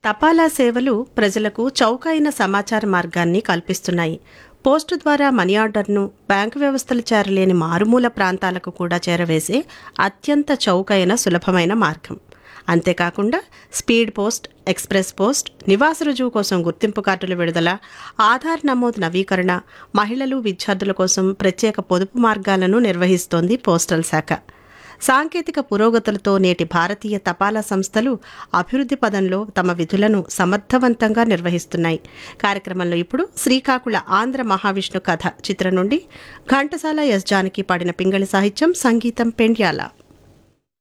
తపాలా సేవలు ప్రజలకు చౌకైన సమాచార మార్గాన్ని కల్పిస్తున్నాయి పోస్టు ద్వారా మనీ ఆర్డర్ను బ్యాంకు వ్యవస్థలు చేరలేని మారుమూల ప్రాంతాలకు కూడా చేరవేసే అత్యంత చౌకైన సులభమైన మార్గం అంతేకాకుండా స్పీడ్ పోస్ట్ ఎక్స్ప్రెస్ పోస్ట్ నివాస రుజువు కోసం గుర్తింపు కార్డుల విడుదల ఆధార్ నమోదు నవీకరణ మహిళలు విద్యార్థుల కోసం ప్రత్యేక పొదుపు మార్గాలను నిర్వహిస్తోంది పోస్టల్ శాఖ సాంకేతిక పురోగతులతో నేటి భారతీయ తపాలా సంస్థలు అభివృద్ధి పదంలో తమ విధులను సమర్థవంతంగా నిర్వహిస్తున్నాయి కార్యక్రమంలో ఇప్పుడు శ్రీకాకుళ ఆంధ్ర మహావిష్ణు కథ చిత్రం నుండి ఘంటసాల ఎస్ జానకి పాడిన పింగళి సాహిత్యం సంగీతం పెండ్యాల